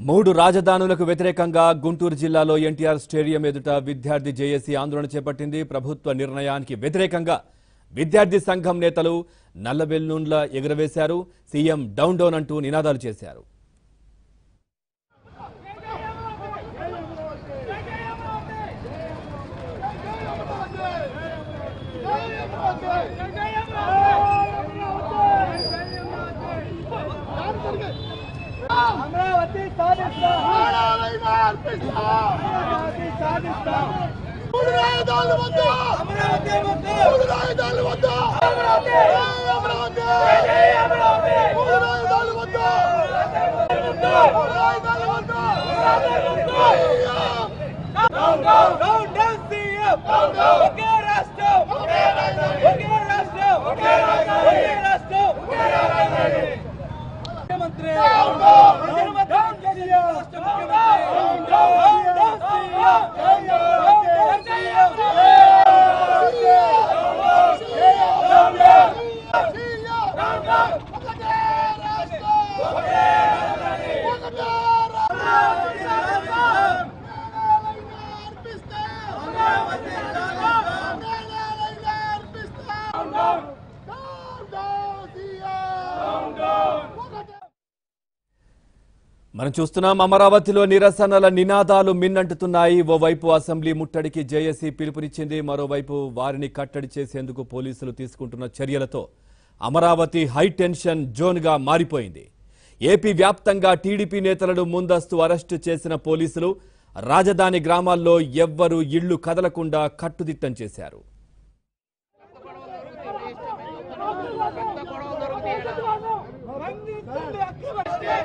మూడు రాజధానులకు వ్యతిరేకంగా గుంటూరు జిల్లాలో ఎన్టీఆర్ స్టేడియం ఎదుట విద్యార్థి జేఏసీ ఆందోళన చేపట్టింది ప్రభుత్వ నిర్ణయానికి వ్యతిరేకంగా విద్యార్థి సంఘం నేతలు నల్లబెల్లూన్ల ఎగురవేశారు సీఎం డౌన్ డౌన్ అంటూ నినాదాలు చేశారు అమరావతి సాధిస్తాం అమరావతి సాధిస్తాం మూడు రాజధానులు వద్దు అమరావతి వద్దు మూడు రాజధానులు వద్దు అమరావతి అమరావతి జై అమరావతి మూడు రాజధానులు వద్దు మూడు రాజధానులు వద్దు down down down down CM ఒకే రాష్ట్రం ఒకే రాష్ట్రం ఒకే రాష్ట్రం ఒకే రాష్ట్రం ఒకే రాష్ట్రం ఒకే రాష్ట్రం ముఖ్యమంత్రి డౌన్ డౌన్ డౌన్ సీఎం రాష్ట్ర ముఖ్యమంత్రి down down CM down down CM మనం చూస్తున్నాం అమరావతిలో నిరసనల నినాదాలు మిన్నంటుతున్నాయి ఓవైపు అసెంబ్లీ ముట్టడికి జేఏసీ పిలుపునిచ్చింది మరోవైపు వారిని కట్టడి చేసేందుకు పోలీసులు తీసుకుంటున్న చర్యలతో అమరావతి హై టెన్షన్ జోన్గా మారిపోయింది ఏపీ వ్యాప్తంగా టీడీపీ నేతలను ముందస్తు అరెస్టు చేసిన పోలీసులు రాజధాని గ్రామాల్లో ఎవ్వరూ ఇళ్లు కదలకుండా కట్టుదిట్టం చేశారు బంధించండి అక్రమ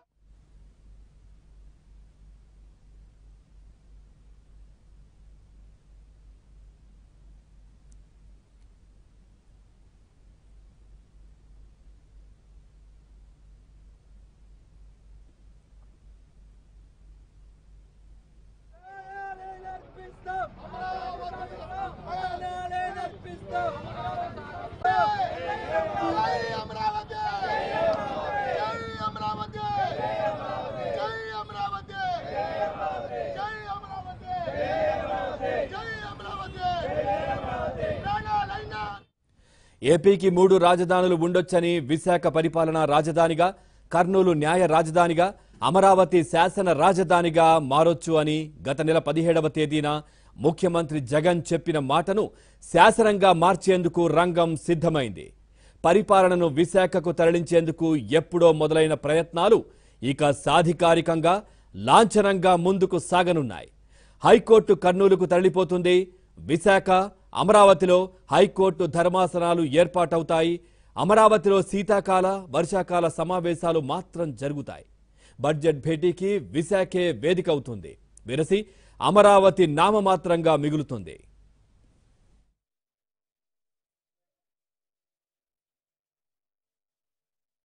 ఏపీకి మూడు రాజధానులు ఉండొచ్చని విశాఖ పరిపాలనా రాజధానిగా కర్నూలు న్యాయ రాజధానిగా అమరావతి శాసన రాజధానిగా మారొచ్చు అని గత నెల పదిహేడవ తేదీన ముఖ్యమంత్రి జగన్ చెప్పిన మాటను శాసనంగా మార్చేందుకు రంగం సిద్ధమైంది పరిపాలనను విశాఖకు తరలించేందుకు ఎప్పుడో మొదలైన ప్రయత్నాలు ఇక సాధికారికంగా లాంఛనంగా ముందుకు సాగనున్నాయి హైకోర్టు కర్నూలుకు తరలిపోతుంది విశాఖ అమరావతిలో హైకోర్టు ధర్మాసనాలు ఏర్పాటవుతాయి అమరావతిలో శీతాకాల వర్షాకాల సమావేశాలు మాత్రం జరుగుతాయి బడ్జెట్ భేటీకి విశాఖే వేదిక అవుతుంది విరసి అమరావతి నామమాత్రంగా మిగులుతుంది